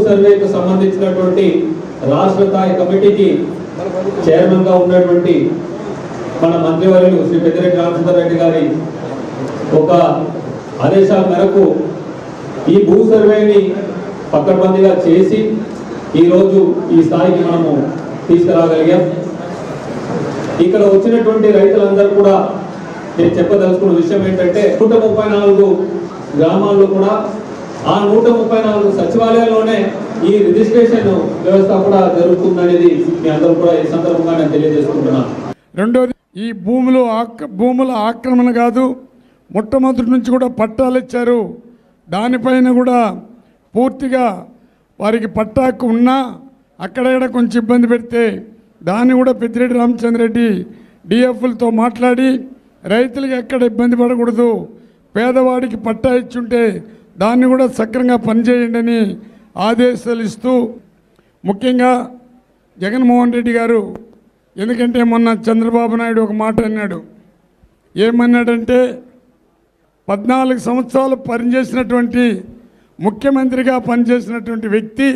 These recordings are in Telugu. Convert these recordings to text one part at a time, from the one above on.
సర్వేకు సంబంధించినటువంటి రాష్ట్ర స్థాయి కమిటీకి చైర్మన్ గా ఉన్నటువంటి మన మంత్రివర్యులు శ్రీ పెద్దిరెడ్డి రామచంద్ర రెడ్డి గారి ఒక ఆదేశాల మేరకు ఈ భూ సర్వేని పక్కడబందిగా చేసి ఈరోజు ఈ స్థాయికి మనము తీసుకురాగలిగాం ఇక్కడ వచ్చినటువంటి రైతులందరూ కూడా నేను చెప్పదలుచుకున్న విషయం ఏంటంటే నూట ముప్పై నాలుగు గ్రామాల్లో కూడా ఆ నూట ముప్పై నాలుగు సచివాలయాల్లోనే ఈ రిజిస్ట్రేషన్ వ్యవస్థ కూడా జరుగుతుందనేది మీ అందరూ కూడా ఈ సందర్భంగా నేను తెలియజేసుకుంటున్నాను రెండోది ఈ భూములు ఆక్ భూముల ఆక్రమణ కాదు మొట్టమొదటి నుంచి కూడా పట్టాలు ఇచ్చారు దానిపైన కూడా పూర్తిగా వారికి పట్టాకు ఉన్నా అక్కడక్కడ కొంచెం ఇబ్బంది పెడితే దాన్ని కూడా పెద్దిరెడ్డి రామచంద్రరెడ్డి డిఎఫ్లతో మాట్లాడి రైతులకు ఎక్కడ ఇబ్బంది పడకూడదు పేదవాడికి పట్టా ఇచ్చుంటే దాన్ని కూడా సక్రంగా పనిచేయండి అని ఆదేశాలు ఇస్తూ ముఖ్యంగా జగన్మోహన్ రెడ్డి గారు ఎందుకంటే మొన్న చంద్రబాబు నాయుడు ఒక మాట అన్నాడు ఏమన్నాడంటే పద్నాలుగు సంవత్సరాలు పనిచేసినటువంటి ముఖ్యమంత్రిగా పనిచేసినటువంటి వ్యక్తి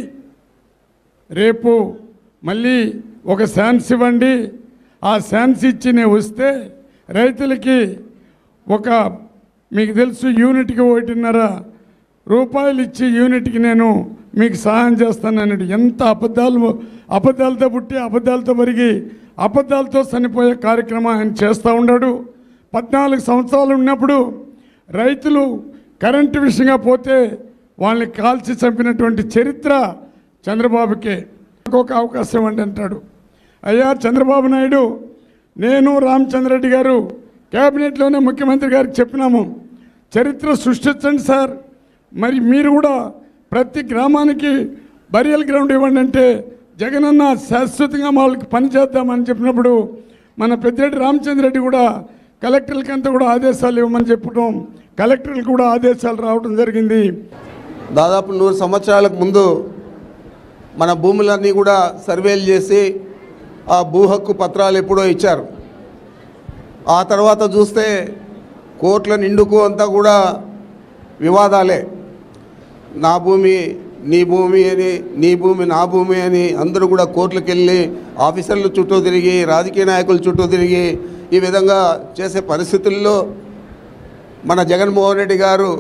రేపు మళ్ళీ ఒక ఛాన్స్ ఇవ్వండి ఆ ఛాన్స్ ఇచ్చి నేను వస్తే రైతులకి ఒక మీకు తెలుసు యూనిట్కి ఒకటిన్నర రూపాయలు ఇచ్చి యూనిట్కి నేను మీకు సహాయం చేస్తానన్నాడు ఎంత అబద్ధాలు అబద్ధాలతో పుట్టి అబద్ధాలతో పెరిగి అబద్ధాలతో చనిపోయే కార్యక్రమం ఆయన చేస్తూ ఉన్నాడు పద్నాలుగు సంవత్సరాలు ఉన్నప్పుడు రైతులు కరెంటు విషయంగా పోతే వాళ్ళని కాల్చి చంపినటువంటి చరిత్ర చంద్రబాబుకే ఒక అవకాశం ఇవ్వండి అంటాడు అయ్యా చంద్రబాబు నాయుడు నేను రామచంద్రరెడ్డి గారు కేబినెట్లోనే ముఖ్యమంత్రి గారికి చెప్పినాము చరిత్ర సృష్టించండి సార్ మరి మీరు కూడా ప్రతి గ్రామానికి బరియల్ గ్రౌండ్ ఇవ్వండి అంటే జగనన్న శాశ్వతంగా వాళ్ళకి పని చేద్దామని చెప్పినప్పుడు మన పెద్దిరెడ్డి రామచంద్రరెడ్డి కూడా కలెక్టర్లకి అంతా కూడా ఆదేశాలు ఇవ్వమని చెప్పడం కలెక్టర్లకు కూడా ఆదేశాలు రావడం జరిగింది దాదాపు నూరు సంవత్సరాలకు ముందు మన భూములన్నీ కూడా సర్వేలు చేసి ఆ భూ హక్కు పత్రాలు ఎప్పుడో ఇచ్చారు ఆ తర్వాత చూస్తే కోర్టుల నిండుకు అంతా కూడా వివాదాలే నా భూమి నీ భూమి అని నీ భూమి నా భూమి అని అందరూ కూడా కోర్టులకు వెళ్ళి ఆఫీసర్లు చుట్టూ తిరిగి రాజకీయ నాయకుల చుట్టూ తిరిగి ఈ విధంగా చేసే పరిస్థితుల్లో మన జగన్మోహన్ రెడ్డి గారు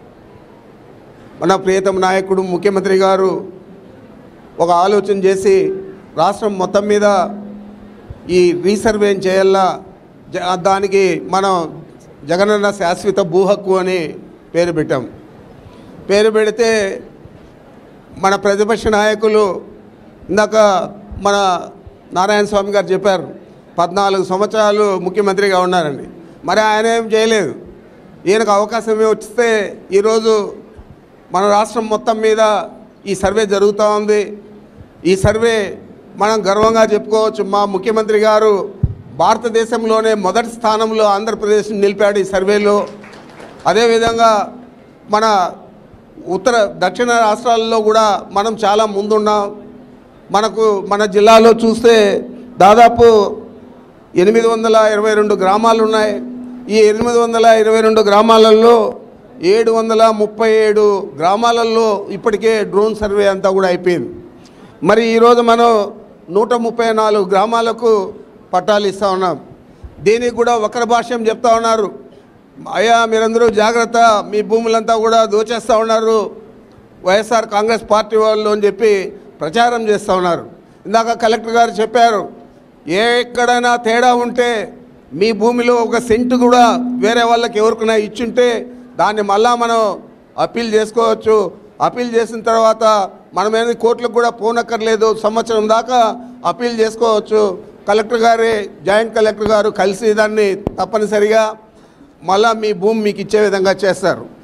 మన ప్రియతమ నాయకుడు ముఖ్యమంత్రి గారు ఒక ఆలోచన చేసి రాష్ట్రం మొత్తం మీద ఈ రీసర్వేం చేయాలా జ- దానికి మనం జగనన్న శాశ్వత భూ హక్కు అని పేరు పెట్టాం పేరు పెడితే మన ప్రతిపక్ష నాయకులు ఇందాక మన నారాయణ స్వామి గారు చెప్పారు పద్నాలుగు సంవత్సరాలు ముఖ్యమంత్రిగా ఉన్నారండి మరి ఆయన ఏం చేయలేదు ఈయనకు అవకాశం వస్తే ఈరోజు మన రాష్ట్రం మొత్తం మీద ఈ సర్వే జరుగుతూ ఉంది ఈ సర్వే మనం గర్వంగా చెప్పుకోవచ్చు మా ముఖ్యమంత్రి గారు భారతదేశంలోనే మొదటి స్థానంలో ఆంధ్రప్రదేశ్ నిలిపాడు ఈ సర్వేలో అదేవిధంగా మన ఉత్తర దక్షిణ రాష్ట్రాల్లో కూడా మనం చాలా ముందున్నాం మనకు మన జిల్లాలో చూస్తే దాదాపు ఎనిమిది వందల ఇరవై రెండు గ్రామాలు ఉన్నాయి ఈ ఎనిమిది వందల ఇరవై రెండు గ్రామాలలో ఏడు వందల ముప్పై ఏడు గ్రామాలలో ఇప్పటికే డ్రోన్ సర్వే అంతా కూడా అయిపోయింది మరి ఈరోజు మనం నూట ముప్పై నాలుగు గ్రామాలకు పట్టాలు ఇస్తూ ఉన్నాం దీనికి కూడా వక్ర భాష్యం చెప్తా ఉన్నారు అయ్యా మీరందరూ జాగ్రత్త మీ భూములంతా కూడా దోచేస్తూ ఉన్నారు వైఎస్ఆర్ కాంగ్రెస్ పార్టీ వాళ్ళు అని చెప్పి ప్రచారం చేస్తూ ఉన్నారు ఇందాక కలెక్టర్ గారు చెప్పారు ఏ ఎక్కడైనా తేడా ఉంటే మీ భూమిలో ఒక సెంటు కూడా వేరే వాళ్ళకి ఎవరికైనా ఇచ్చుంటే దాన్ని మళ్ళా మనం అప్పీల్ చేసుకోవచ్చు అప్పీల్ చేసిన తర్వాత మనం ఏది కోర్టులకు కూడా పోనక్కర్లేదు సంవత్సరం దాకా అప్పీల్ చేసుకోవచ్చు కలెక్టర్ గారే జాయింట్ కలెక్టర్ గారు కలిసి దాన్ని తప్పనిసరిగా మళ్ళా మీ భూమి మీకు ఇచ్చే విధంగా చేస్తారు